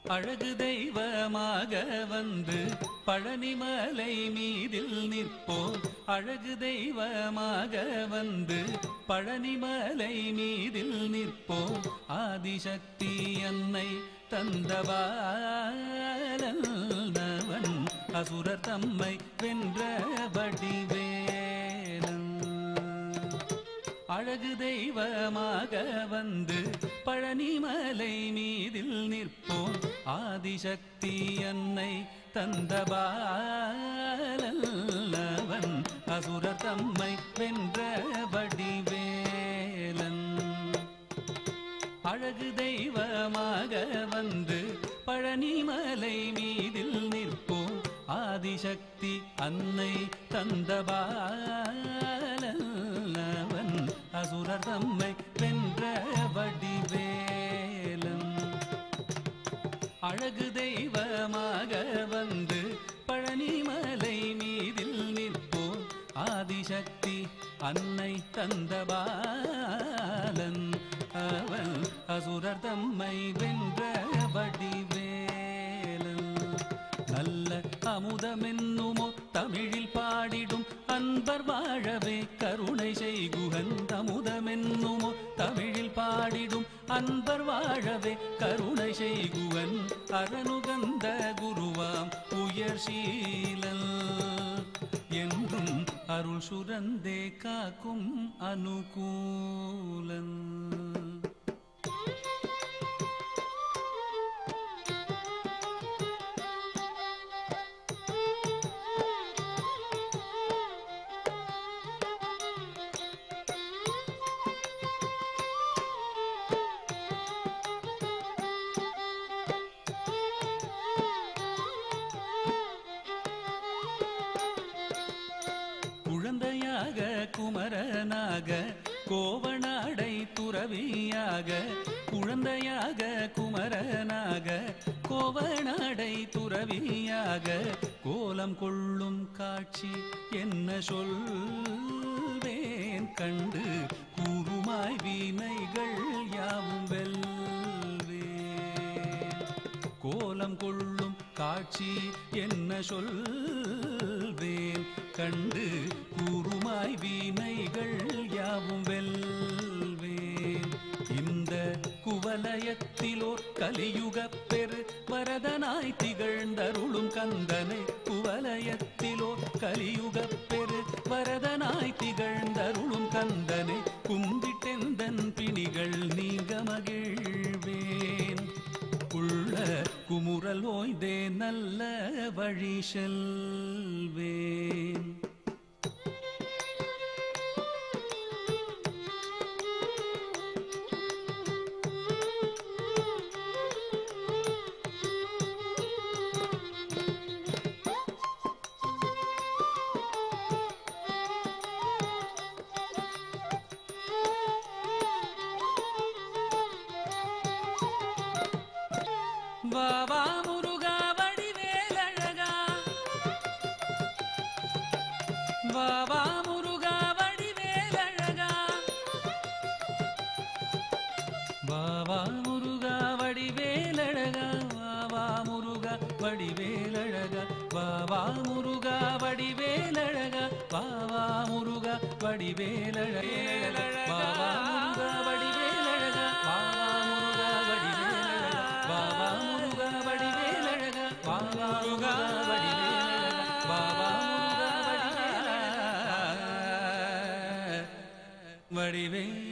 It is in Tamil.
அழகு தெய்வமாக வந்து பழனிமலை மீதில் நிற்போம் அழகு தெய்வமாக வந்து பழனிமலை மீதில் நிற்போம் ஆதிசக்தி அன்னை தந்தவாலவன் அசுரர் தம்மை வென்ற வடிவேலன் அழகு தெய்வமாக வந்து பழனிமலை மீதில் நிற்போம் ஆதிசக்தி அன்னை தந்தபாலவன் அசுரர் தம்மை வென்ற வடிவேலன் அழகு தெய்வமாக வந்து பழனிமலை மீதில் நிற்போம் ஆதிசக்தி அன்னை தந்தபாலவன் அசுரர் தம்மை வென்ற வடிவேலன் அழகு தெய்வமாக வந்து பழனிமலை மீதில் நிற்போம் ஆதிசக்தி அன்னை தந்தபாலன் அவன் அசுரர் தம்மை வென்ற வடிவேலன் நல்ல அமுதமென்னுமோ தமிழில் பாடிடும் அன்பர் வாழவே கருணை செய்குகன் அமுதமென்னுமோ தமிழில் பாடிடும் அன்பர் வாழவே கருணை செய்குவன் அரணுகந்த குருவாம் உயர் சீலல் என்றும் அருள் சுரந்தே காக்கும் அனுகூலன் குழந்தையாக குமரனாக கோவனாடை துறவியாக குழந்தையாக குமரனாக கோவனாடை துறவியாக கோலம் கொள்ளும் காட்சி என்ன சொல்வேன் கண்டு கூறுமாய் வீணைகள் யாவும் வெல்வேன் கோலம் கொள்ளும் காட்சி என்ன சொல்வேன் கண்டு கூறுமாய் வீணைகள் யாவும் வெல்வேன் இந்த குவலயத்திலோர் கலியுகப் பெரு வரதனாய் திகழ்ந்தருளும் கந்தனை குவலயத்திலோர் கலியுகப் பெரு வரதனாய் திகழ்ந்தருளும் கந்தனை கும்பிட்டெந்தன் பிணிகள் நீங்க மகிழ்வேன் உள்ள குமுறல் ஓய்தே நல்ல வழி செல்வேன் வாவா முருகா வடிவேலழகா வாவா முருகா வடிவேலழகா வாவா முருகா வடிவேலழகா வாவா முருகா வடிவேலழகா வாவா முருகா வடிவேலழகா வாவா முருகா வடிவேலழகா வாவா முருகா வடிவேலழகா வாவா முருகா வடிவேலழகா வாவா முருகா வடிவேலழகா வாவா முருகா வடிவேலழகா வாவா முருகா வடிவேலழகா வடிவே